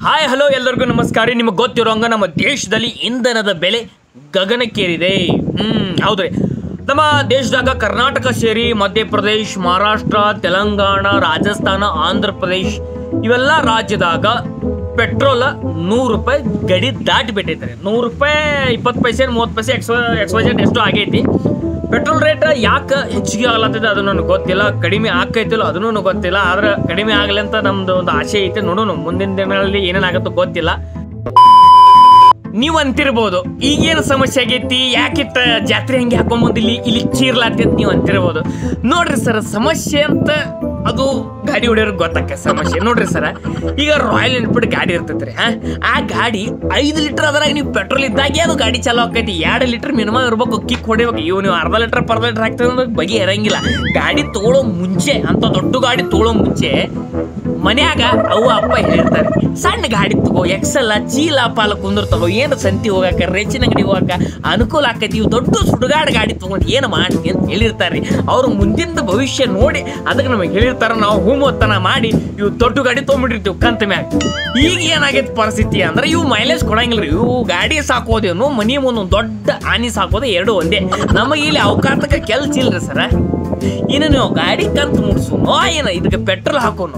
hi hello ಎಲ್ಲರಿಗೂ ನಮಸ್ಕಾರ ನಿಮಗೆ ಗೊತ್ತಿರೋಂಗ ನಮ್ಮ ದೇಶದಲ್ಲಿ ಇಂಧನದ ಬೆಲೆ ಗಗನಕ್ಕೇರಿದೆ ಹ್ಮ್ ಹೌದ್ರಿ ನಮ್ಮ ದೇಶದಾಗ ಕರ್ನಾಟಕ ಸೇರಿ ಮಧ್ಯಪ್ರದೇಶ್ ಮಹಾರಾಷ್ಟ್ರ ತೆಲಂಗಾಣ ರಾಜಸ್ಥಾನ ಆಂಧ್ರ ಪ್ರದೇಶ್ ಇವೆಲ್ಲ ರಾಜ್ಯದಾಗ ಪೆಟ್ರೋಲ್ ನೂರು ರೂಪಾಯಿ ಗಡಿ ದಾಟಿ ಬಿಟ್ಟೈತೆ ನೂರು ರೂಪಾಯಿ ಇಪ್ಪತ್ತು ಪೈಸೆ ಮೂವತ್ತು ಪೈಸೆ ಎಕ್ಸ್ ಎಕ್ಸ್ ವೈಜೆಡ್ ಎಷ್ಟು ಆಗೈತಿ ಪೆಟ್ರೋಲ್ ರೇಟ್ ಯಾಕೆ ಹೆಚ್ಚಿಗೆ ಆಗ್ಲತ್ತಿದೆ ಅದು ನನಗೆ ಗೊತ್ತಿಲ್ಲ ಕಡಿಮೆ ಆಕೈತಿಲ್ಲ ಅದನ್ನೂ ನನಗ್ ಗೊತ್ತಿಲ್ಲ ಆದ್ರೆ ಕಡಿಮೆ ಆಗಲಿ ಅಂತ ನಮ್ದು ಒಂದು ಆಸೆ ಐತೆ ನೋಡೋಣ ಮುಂದಿನ ದಿನಗಳಲ್ಲಿ ಏನೇನಾಗುತ್ತೋ ಗೊತ್ತಿಲ್ಲ ನೀವು ಅಂತಿರ್ಬೋದು ಈಗೇನು ಸಮಸ್ಯೆ ಆಗೈತಿ ಯಾಕಿತ್ತ ಜಾತ್ರೆ ಹಂಗೆ ಹಾಕೊಂಬಂದು ಇಲ್ಲಿ ಇಲ್ಲಿ ಚೀರ್ಲಾತಿ ನೀವು ಅಂತಿರ್ಬೋದು ನೋಡ್ರಿ ಸರ್ ಸಮಸ್ಯೆ ಅಂತ ಅದು ಗಾಡಿ ಹೊಡಿಯೋರ್ಗೆ ಗೊತ್ತಾಕ ಸಮಸ್ಯೆ ನೋಡ್ರಿ ಸರ ಈಗ ರಾಯಲ್ ಎನ್ಫೀಲ್ಡ್ ಗಾಡಿ ಇರ್ತೈತ್ರಿ ಹಾ ಆ ಗಾಡಿ ಐದು ಲೀಟರ್ ಅದ್ರಾಗ ನೀವು ಪೆಟ್ರೋಲ್ ಇದ್ದಾಗೆ ಅದು ಗಾಡಿ ಚಾಲೂ ಆಕೈತಿ ಎರಡು ಲೀಟರ್ ಮಿನಿಮಮ್ ಇರ್ಬೇಕು ಕಿಕ್ ಹೊಡಿಬೇಕು ಇವು ನೀವು ಅರ್ಧ ಲೀಟರ್ ಪರ್ಧ ಲೀಟರ್ ಹಾಕ್ತದೆ ಅಂದ್ರೆ ಬಗೆ ಇರಂಗಿಲ್ಲ ಗಾಡಿ ತಗೊಳ್ಳೋ ಮುಂಚೆ ಅಂತ ದೊಡ್ಡ ಗಾಡಿ ತಗೊಳ್ಳೋ ಮುಂಚೆ ಮನ್ಯಾಗ ಅವ್ವ ಅಪ್ಪ ಹೇಳಿರ್ತಾರೆ ಸಣ್ಣ ಗಾಡಿ ತಗೋ ಎಕ್ಸೆಲ್ಲ ಚೀಲ ಪಾಲ ಕುಂದ್ರ ತಗೋ ಏನು ಸಂತಿ ಹೋಗಾಕ ರೇಚಿನ ಅಂಗಡಿ ಹೋಗಾಕ ಅನುಕೂಲ ಆಕೈತಿ ಇವು ದೊಡ್ಡ ಸುಡುಗಾಡು ಗಾಡಿ ತಗೊಂಡು ಏನು ಮಾಡ್ತಿ ಅಂತ ಹೇಳಿರ್ತಾರೆ ಅವ್ರು ಮುಂದಿನ ಭವಿಷ್ಯ ನೋಡಿ ಅದಕ್ಕೆ ನಮಗೆ ಹೇಳಿರ್ತಾರ ನಾವು ಹೂಮೊತ್ತನ ಮಾಡಿ ಇವು ದೊಡ್ಡ ಗಾಡಿ ತೊಗೊಂಬಿಟ್ಟಿರ್ತೀವಿ ಕಂತ ಮ್ಯಾಗ ಈಗ ಏನಾಗೈತೆ ಪರಿಸ್ಥಿತಿ ಅಂದ್ರೆ ಇವು ಮೈಲೇಜ್ ಕೊಡಂಗಿಲ್ಲ ಇವು ಗಾಡಿ ಸಾಕೋದೇನು ಮನಿ ಮುಂದೆ ಒಂದ್ ದೊಡ್ಡ ಆನಿ ಸಾಕೋದು ಎರಡು ಒಂದೇ ನಮಗೆ ಇಲ್ಲಿ ಅವಕಾಶಕ್ಕೆ ಕೆಲ್ಸ ಇಲ್ರಿ ಸರ ಇನ್ನು ನೀವು ಗಾಡಿ ಕಂತು ಮುಡ್ಸೋನು ಏನ ಇದಕ್ಕೆ ಪೆಟ್ರೋಲ್ ಹಾಕೋನು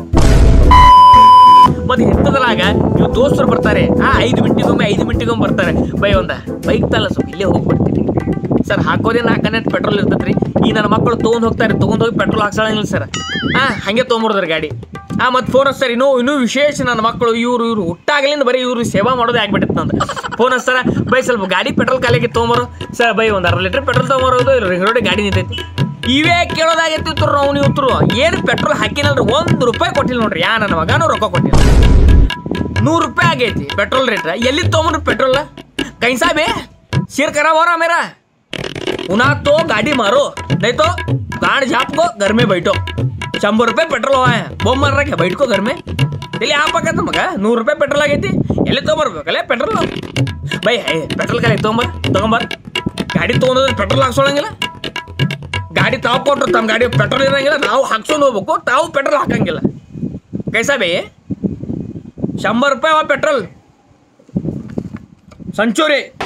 ಮತ್ತೆ ಇಂಥದ್ರಾಗ ಇವು ದೋಸ್ತರು ಬರ್ತಾರೆ ಆ ಐದು ಮಿನಿಟಿಗೊಮ್ಮೆ ಐದು ಮಿನಿಟಿಗೊಮ್ಮೆ ಬರ್ತಾರೆ ಬೈ ಒಂದ ಬೈಕ್ ತಲ್ಲ ಸ್ವಲ್ಪ ಇಲ್ಲೇ ಹೋಗ್ಬಿಡ್ತೀನಿ ಸರ್ ಹಾಕೋದೇ ನಾಲ್ಕು ಹನ್ನೆರಡು ಪೆಟ್ರೋಲ್ ಇರ್ತೈತ್ರಿ ಈ ನನ್ನ ಮಕ್ಕಳು ತೊಗೊಂಡ್ ಹೋಗ್ತಾರೆ ತೊಗೊಂಡ್ ಹೋಗಿ ಪೆಟ್ರೋಲ್ ಹಾಕ್ಸಂಗಿಲ್ಲ ಸರ್ ಹಾ ಹಂಗೆ ತೊಗೊಂಬರ್ತಾರೆ ಗಾಡಿ ಆ ಮತ್ತೆ ಫೋನ್ ಹಚ್ತಾರೆ ಇನ್ನೂ ಇನ್ನೂ ವಿಶೇಷ ನನ್ನ ಮಕ್ಕಳು ಇವರು ಇವರು ಹುಟ್ಟಾಗಲಿಂದ ಬರೀ ಇವರು ಸೇವಾ ಮಾಡೋದೇ ಆಗ್ಬಿಟ್ಟಿತ್ತು ನಂದು ಫೋನ್ ಹಚ್ತಾರ ಬೈ ಸ್ವಲ್ಪ ಗಾಡಿ ಪೆಟ್ರೋಲ್ ಕಾಲಿಗೆ ತೊಗೊಂಬರು ಸರ್ ಬೈ ಒಂದು ಅರ್ಧ ಲೀಟರ್ ಪೆಟ್ರೋಲ್ ತೊಗೊಂಬರೋದು ಇಲ್ಲ ರಿಂಗ್ ರೋಡ್ ಗಾಡಿ ನಿಂತೈತಿ ಇವೇ ಕೇಳೋದಾಗೈತಿ ನಾವು ನೀವು ಉತ್ತರು ಏನು ಪೆಟ್ರೋಲ್ ಹಾಕಿನಲ್ರಿ ಒಂದು ರೂಪಾಯಿ ಕೊಟ್ಟಿಲ್ಲ ನೋಡ್ರಿ ಯಾ ನನ್ನ ಮಗನೂ ರೊಕ್ಕ ಕೊಟ್ಟಿಲ್ಲ ನೂರು ರೂಪಾಯಿ ಆಗೈತಿ ಪೆಟ್ರೋಲ್ ರೇಟ್ ಎಲ್ಲಿ ತೊಗೊಂಡ್ರಿ ಪೆಟ್ರೋಲ್ ಕೈಸಾ ಬೇ शेर करा हो रहा मेरा उन्हा तो गाड़ी मारो नहीं तो गाड़ झाप को घर में बैठो शंबर रुपये पेट्रोल हुआ है बॉम्ब मार रहा बैठ को घर में ಇಲ್ಲಿ ಹಾಕತ್ತ ಮಗ ನೂರು ರೂಪಾಯಿ ಪೆಟ್ರೋಲ್ ಆಗೈತಿ ಎಲ್ಲಿ ತೊಗೊಂಬರ್ಬೇಕಲ್ಲ ಪೆಟ್ರೋಲ್ ಬೈ ಹೇ ಪೆಟ್ರೋಲ್ ಕಾಲಿ ತೊಗೊಂಬರ್ ತೊಗೊಂಬರ್ ಗಾಡಿ ತೊಗೊಂಡ್ರೆ ಪೆಟ್ರೋಲ್ ಹಾಕ್ಸೋಳಂಗಿಲ್ಲ ಗಾಡಿ ತಾವು ಕೊಟ್ರು ತಮ್ಮ ಗಾಡಿ ಪೆಟ್ರೋಲ್ ಇರಂಗಿಲ್ಲ ನಾವು ಹಾಕ್ಸೊಂಡು ಹೋಗ್ಬೇಕು ತಾವು ಪೆಟ್ರೋಲ್ ಹಾಕಂಗಿಲ್ಲ ಕೈಸಾ ಬೇ ಶಂಬರ್ ರೂಪಾಯಿ ಅವ ಪೆಟ್ರೋಲ್ ಸಂಚೂರಿ